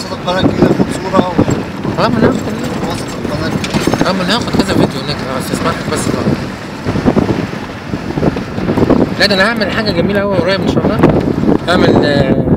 وسط القناه الجديده خد صوره اه ما انا هاخد وسط القناه الجديدة. اه ما انا هاخد كذا فيديو هناك بس اسمعك بس بقى. لا ده انا هعمل حاجه جميله قوي قريب ان شاء الله هعمل آه،